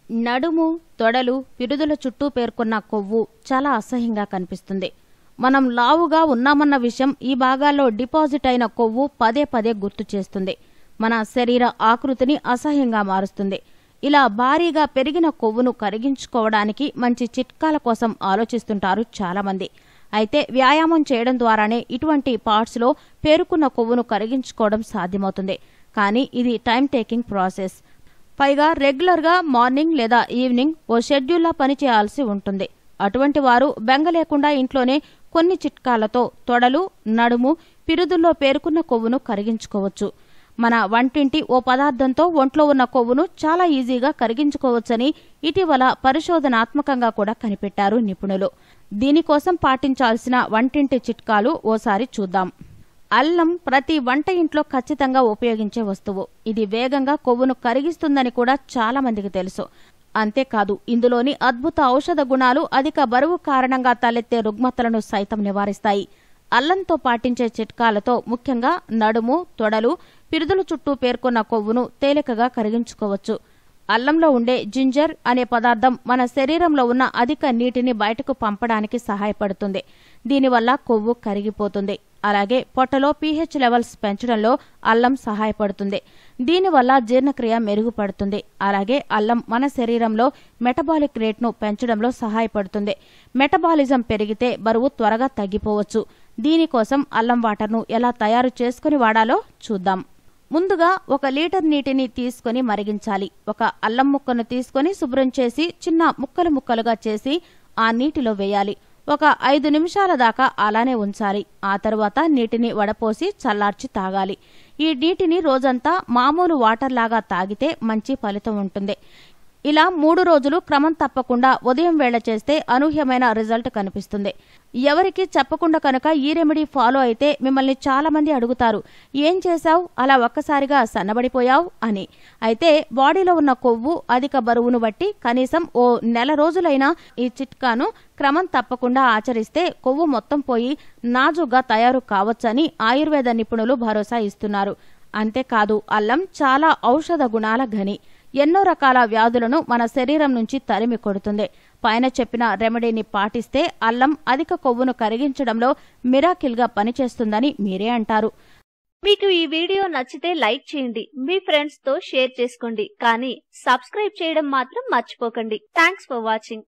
నడుము తొడలు పిరుదుల చుట్టూ పేర్కొన్న కొవ్వు చాలా అసహ్యంగా కనిపిస్తుంది మనం లావుగా ఉన్నామన్న విషయం ఈ భాగాల్లో డిపాజిట్ అయిన కొవ్వు పదే పదే గుర్తు చేస్తుంది మన శరీర ఆకృతిని అసహ్యంగా మారుస్తుంది ఇలా భారీగా పెరిగిన కొవ్వును కరిగించుకోవడానికి మంచి చిట్కాల కోసం ఆలోచిస్తుంటారు చాలామంది అయితే వ్యాయామం చేయడం ద్వారానే ఇటువంటి పార్ట్స్లో పేరుకున్న కొవ్వును కరిగించుకోవడం సాధ్యమవుతుంది కానీ ఇది టైం టేకింగ్ ప్రాసెస్ పైగా రెగ్యులర్గా మార్నింగ్ లేదా ఈవినింగ్ ఓ షెడ్యూల్లా పనిచేయాల్సి ఉంటుంది అటువంటి వారు బెంగ లేకుండా ఇంట్లోనే కొన్ని చిట్కాలతో తొడలు నడుము పిరుదుల్లో పేరుకున్న కొవ్వును కరిగించుకోవచ్చు మన వంటింటి ఓ పదార్థంతో ఒంట్లో ఉన్న కొవ్వును చాలా ఈజీగా కరిగించుకోవచ్చని ఇటీవల పరిశోధనాత్మకంగా కూడా కనిపెట్టారు నిపుణులు దీనికోసం పాటించాల్సిన వంటింటి చిట్కాలు ఓసారి చూద్దాం అల్లం ప్రతి వంట ఇంట్లో ఖచ్చితంగా ఉపయోగించే వస్తువు ఇది వేగంగా కొవ్వును కరిగిస్తుందని కూడా చాలా మందికి తెలుసు అంతేకాదు ఇందులోని అద్భుత ఔషధ గుణాలు అధిక బరువు కారణంగా తలెత్తే రుగ్మతలను సైతం నివారిస్తాయి అల్లంతో పాటించే చిట్కాలతో ముఖ్యంగా నడుము తొడలు పిరుదుల చుట్టూ పేర్కొన్న కొవ్వును తేలికగా కరిగించుకోవచ్చు అల్లంలో ఉండే జింజర్ అనే పదార్థం మన శరీరంలో ఉన్న అధిక నీటిని బయటకు పంపడానికి సహాయపడుతుంది దీనివల్ల కొవ్వు కరిగిపోతుంది అలాగే పొట్టలో పీహెచ్ లెవెల్స్ పెంచడంలో అల్లం సహాయపడుతుంది దీనివల్ల జీర్ణక్రియ మెరుగుపడుతుంది అలాగే అల్లం మన శరీరంలో మెటబాలిక్ రేట్ను పెంచడంలో సహాయపడుతుంది మెటబాలిజం పెరిగితే బరువు త్వరగా తగ్గిపోవచ్చు దీనికోసం అల్లం వాటర్ను ఎలా తయారు చేసుకుని వాడాలో చూద్దాం ముందుగా ఒక లీటర్ నీటిని తీసుకొని మరిగించాలి ఒక అల్లం ముక్కను తీసుకొని శుభ్రం చేసి చిన్న ముక్కలు ముక్కలుగా చేసి ఆ నీటిలో వేయాలి ఒక ఐదు నిమిషాల దాకా అలానే ఉంచాలి ఆ తరువాత నీటిని వడపోసి చల్లార్చి తాగాలి ఈ నీటిని రోజంతా మామూలు వాటర్ లాగా తాగితే మంచి ఫలితం ఉంటుంది ఇలా మూడు రోజులు క్రమం తప్పకుండా ఉదయం వేళ చేస్తే అనూహ్యమైన రిజల్ట్ కనిపిస్తుంది ఎవరికి చెప్పకుండా కనుక ఈ రెమెడీ ఫాలో అయితే మిమ్మల్ని చాలా మంది అడుగుతారు ఏం చేశావు అలా ఒక్కసారిగా సన్నబడిపోయావు అని అయితే బాడీలో ఉన్న కొవ్వు అధిక బరువును బట్టి కనీసం ఓ నెల రోజులైనా ఈ చిట్కాను క్రమం తప్పకుండా ఆచరిస్తే కొవ్వు మొత్తం పోయి నాజుగా తయారు కావచ్చని ఆయుర్వేద నిపుణులు భరోసా ఇస్తున్నారు అంతేకాదు అల్లం చాలా ఔషధ గుణాల గని ఎన్నో రకాల వ్యాధులను మన శరీరం నుంచి తరిమి కొడుతుంది పైన చెప్పిన రెమెడీని పాటిస్తే అల్లం అధిక కొవ్వును కరిగించడంలో మిరాకిల్గా పనిచేస్తుందని మీరే అంటారు మీకు ఈ వీడియో నచ్చితే లైక్ చేయండి మీ ఫ్రెండ్స్ తో షేర్ చేసుకోండి కానీ సబ్స్క్రైబ్ చేయడం మాత్రం మర్చిపోకండి థ్యాంక్స్ ఫర్ వాచింగ్